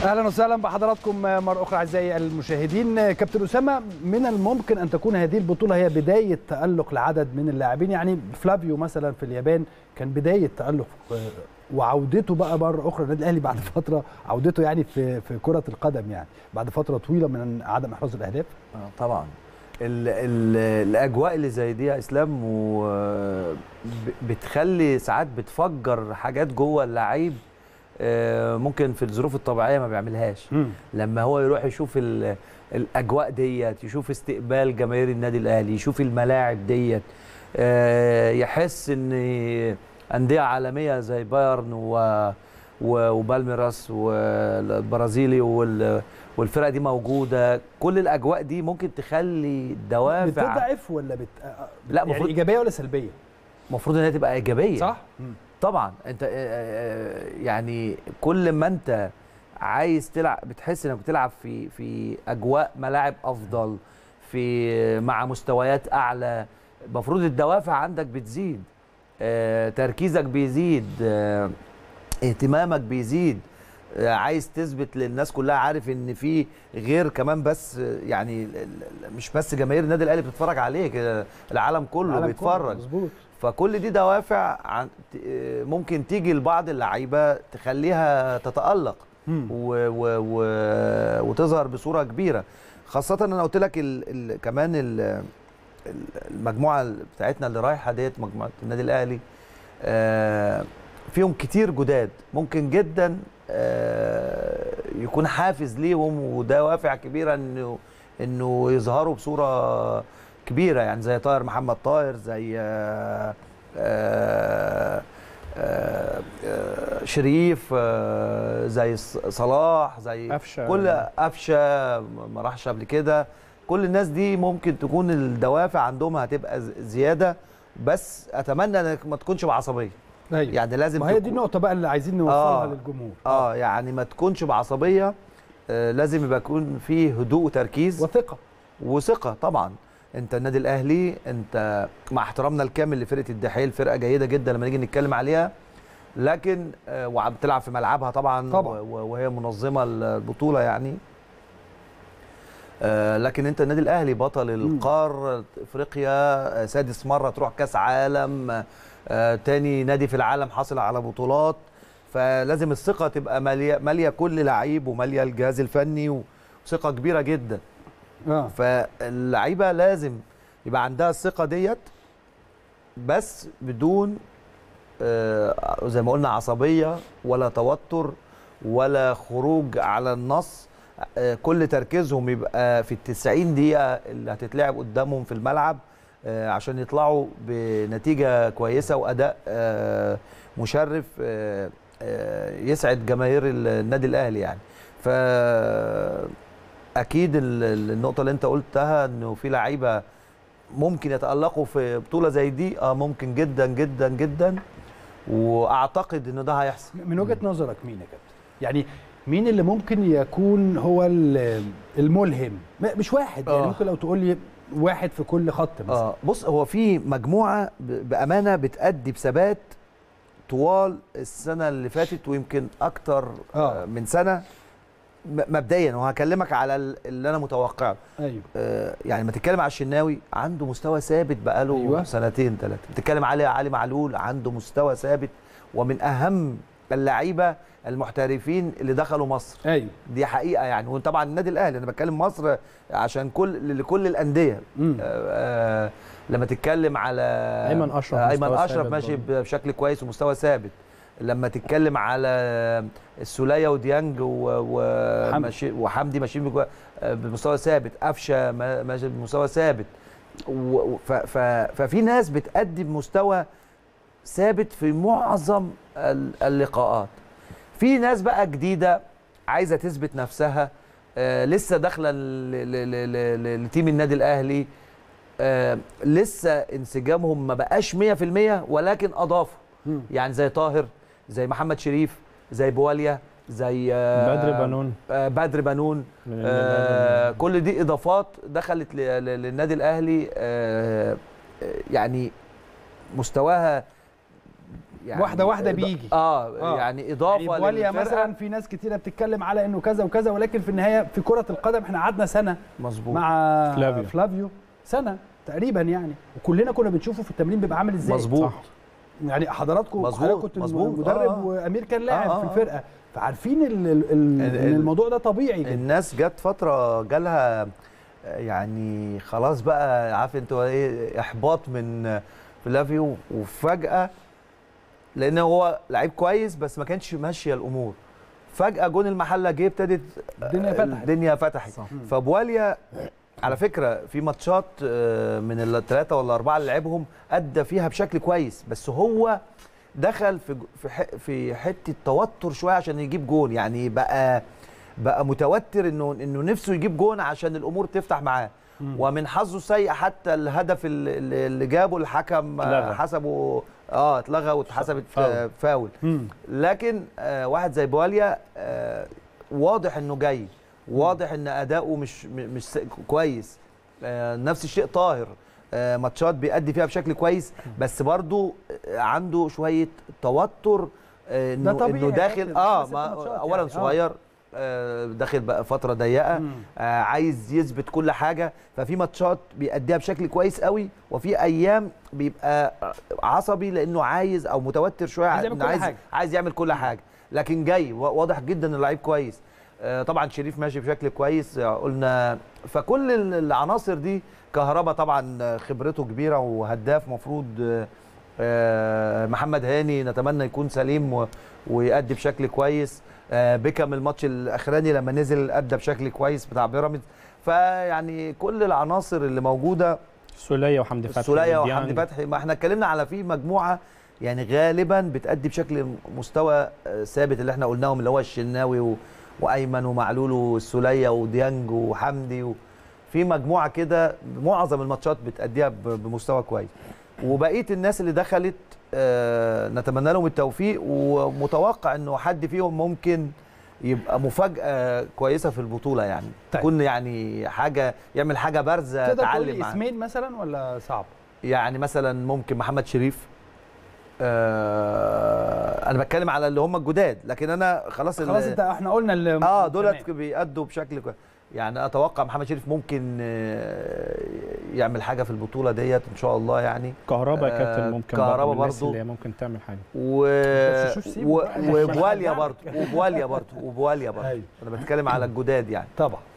اهلا وسهلا بحضراتكم مره اخرى اعزائي المشاهدين كابتن اسامه من الممكن ان تكون هذه البطوله هي بدايه تالق لعدد من اللاعبين يعني فلافيو مثلا في اليابان كان بدايه تالق وعودته بقى مره اخرى النادي الاهلي بعد فتره عودته يعني في في كره القدم يعني بعد فتره طويله من عدم احراز الاهداف آه طبعا ال ال الاجواء اللي زي دي يا اسلام بتخلي ساعات بتفجر حاجات جوه اللعيب ممكن في الظروف الطبيعيه ما بيعملهاش مم. لما هو يروح يشوف الاجواء ديت يشوف استقبال جماهير النادي الاهلي يشوف الملاعب ديت يحس ان انديه عالميه زي بايرن و وبالميراس والبرازيلي والفرقه دي موجوده كل الاجواء دي ممكن تخلي دوافع بتضعف ولا بت... لا يعني مفروض ايجابيه ولا سلبيه المفروض انها تبقى ايجابيه صح طبعا انت يعني كل ما انت عايز تلعب بتحس انك بتلعب في في اجواء ملاعب افضل في مع مستويات اعلى المفروض الدوافع عندك بتزيد اه تركيزك بيزيد اه اهتمامك بيزيد اه عايز تثبت للناس كلها عارف ان في غير كمان بس يعني مش بس جماهير النادي الاهلي بتتفرج عليك العالم كله العالم بيتفرج كله، مظبوط فكل دي دوافع عن ممكن تيجي لبعض اللعيبه تخليها تتالق مم. و و و وتظهر بصوره كبيره خاصه انا قلت لك ال ال كمان ال المجموعه بتاعتنا اللي رايحه ديت مجموعه النادي الاهلي آه فيهم كتير جداد ممكن جدا آه يكون حافز ليهم ودوافع كبيره انه انه يظهروا بصوره كبيره يعني زي طاهر محمد طاهر زي آآ آآ آآ شريف زي صلاح زي قفشه كل قفشه ما راحش قبل كده كل الناس دي ممكن تكون الدوافع عندهم هتبقى زياده بس اتمنى انك ما تكونش بعصبيه ايوه يعني لازم ما هي دي تكون- النقطه بقى اللي عايزين نوصلها آه. للجمهور اه يعني ما تكونش بعصبيه آه لازم يبقى يكون فيه هدوء وتركيز وثقه وثقه طبعا انت النادي الاهلي انت مع احترامنا الكامل لفرقه الدحيل فرقه جيده جدا لما نيجي نتكلم عليها لكن آه، وبتلعب في ملعبها طبعا طبعاً. و- و- وهي منظمه البطوله يعني آه، لكن انت النادي الاهلي بطل القار افريقيا آه، سادس مره تروح كاس عالم آه، تاني نادي في العالم حاصل على بطولات فلازم الثقه تبقى ماليه ماليه كل لعيب وماليه الجهاز الفني وثقه كبيره جدا اه فاللعيبه لازم يبقى عندها الثقه ديت بس بدون آه، زي ما قلنا عصبيه ولا توتر ولا خروج على النص آه، كل تركيزهم يبقى في التسعين دقيقه اللي هتتلعب قدامهم في الملعب آه، عشان يطلعوا بنتيجه كويسه واداء آه، مشرف آه، آه، يسعد جماهير النادي الاهلي يعني ف اكيد ال- ال- النقطه اللي انت قلتها انه في لعيبه ممكن يتالقوا في بطوله زي دي اه ممكن جدا جدا جدا واعتقد انه ده هيحصل من وجهه نظرك مين يا كابتن يعني مين اللي ممكن يكون هو ال- الملهم م- مش واحد يعني آه. ممكن لو تقول لي واحد في كل خط مثلا اه بص هو في مجموعه ب- بامانه بتأدي بثبات طوال السنه اللي فاتت ويمكن اكتر آه. آه. من سنه م- مبدئيا وهكلمك على ال- اللي انا متوقعه ايوه آه، يعني ما تتكلم على الشناوي عنده مستوى ثابت بقاله أيوة. أيوة. سنتين ثلاثه بتتكلم علي علي معلول عنده مستوى ثابت ومن اهم اللعيبه المحترفين اللي دخلوا مصر ايوه دي حقيقه يعني وطبعا النادي الاهلي انا بتكلم مصر عشان كل لكل الانديه مم. آه، آه، لما تتكلم على أيمن أشرف آه، ايمن مستوى اشرف ثابت ماشي برضه. بشكل كويس ومستوى ثابت لما تتكلم على السوليه وديانج و- حمدي. وماشي وحمدي ماشيين بجو- آه، بمستوى ثابت قفشه ما- ماشي بمستوى ثابت و- و- ف- ف- ففي ناس بتأدي بمستوى ثابت في معظم ال- اللقاءات في ناس بقى جديده عايزه تثبت نفسها آه لسه داخله ل- ل- ل- ل- لتيم النادي الاهلي آه لسه انسجامهم ما بقاش 100% ولكن اضافوا مم. يعني زي طاهر زي محمد شريف زي بواليا زي آه بدر بنون آه بدر بنون من آه ال- كل دي اضافات دخلت ل- ل- للنادي الاهلي آه آه، يعني مستواها يعني واحدة واحدة إض- بيجي. اه, آه. يعني اضافه يعني بواليا للفرقة- مثلا في ناس كتيره بتتكلم على انه كذا وكذا ولكن في النهايه في كره القدم احنا قعدنا سنه مظبوط مع فلافيو. فلافيو سنه تقريبا يعني وكلنا كنا بنشوفه في التمرين بيبقى عامل ازاي مظبوط صح. يعني حضراتكم مظبوط، حضرتك كنت مظبوط. مدرب آه، آه. وامير كان لاعب آه، آه، في آه. الفرقه فعارفين ال ال ال ال- إن ال- الموضوع ده طبيعي جدا الناس جت فتره جالها آه، يعني خلاص بقى عارف انت ايه احباط من فلافيو وفجاه لان هو لعيب كويس بس ما كانش ماشيه الامور فجاه جون المحله جه ابتدت الدنيا فتحت. الدنيا فتحت صح. فبواليا على فكره في ماتشات آه، من الثلاثه ولا اربعه اللي لعبهم ادى فيها بشكل كويس بس هو دخل في جو- في ح- في حته توتر شويه عشان يجيب جون يعني بقى بقى متوتر انه انه نفسه يجيب جون عشان الامور تفتح معاه ومن حظه السيء حتى الهدف اللي اللي جابه الحكم آه، اتلغى. حسبه اه اتلغى واتحسبت فاول. آه، فاول مم. لكن آه واحد زي بواليا آه واضح انه جاي واضح ان اداؤه مش م- مش س- كويس آه نفس الشيء طاهر آه ماتشات بيأدي فيها بشكل كويس بس برضو آه، عنده شويه توتر آه انه طبيعي انه يا داخل كابتن، اه ست ما ماتشات اولا يعني، آه. صغير آه داخل بقى فتره ضيقه مم. آه عايز يثبت كل حاجه ففي ماتشات بيأديها بشكل كويس قوي وفي ايام بيبقى عصبي لانه عايز او متوتر شويه عايز يعمل إنه كل عايز حاجة. عايز يعمل كل حاجه لكن جاي وا- واضح جدا ان اللعيب كويس آه طبعا شريف ماشي بشكل كويس آه، قلنا فكل ال- العناصر دي كهربا طبعا آه، خبرته كبيره وهداف مفروض آه، آه، محمد هاني نتمنى يكون سليم و- ويأدي بشكل كويس آه، بيكام الماتش الاخراني لما نزل ادى بشكل كويس بتاع بيراميدز فيعني كل العناصر اللي موجوده سولية وحمدي فتحي السوليه وديانج. وحمدي فتحي ما احنا اتكلمنا على في مجموعه يعني غالبا بتأدي بشكل مستوى آه، ثابت اللي احنا قلناهم اللي هو الشناوي و... وايمن ومعلول والسوليه وديانج وحمدي و... في مجموعه كده معظم الماتشات بتأديها ب... بمستوى كويس وبقيه الناس اللي دخلت آه، نتمنى لهم التوفيق ومتوقع انه حد فيهم ممكن يبقى مفاجاه كويسه في البطوله يعني طيب. تكون يعني حاجه يعمل حاجه بارزه تقدر تقول تعلم لي معاه. اسمين مثلا ولا صعب؟ يعني مثلا ممكن محمد شريف آه انا بتكلم على اللي هم الجداد لكن انا خلاص ال- خلاص انت احنا قلنا اللي اه دولت تمام. بيأدوا بشكل كويس يعني اتوقع محمد شريف ممكن آه، يعمل حاجه في البطوله ديت ان شاء الله يعني كهربا يا آه، كابتن ممكن كهربا برضه من الناس برضه. اللي هي ممكن تعمل حاجه و... بس شوف سيبه و... بقى. وبواليا برضه وبواليا برضه وبواليا برضه أيوة. انا بتكلم على الجداد يعني طبعا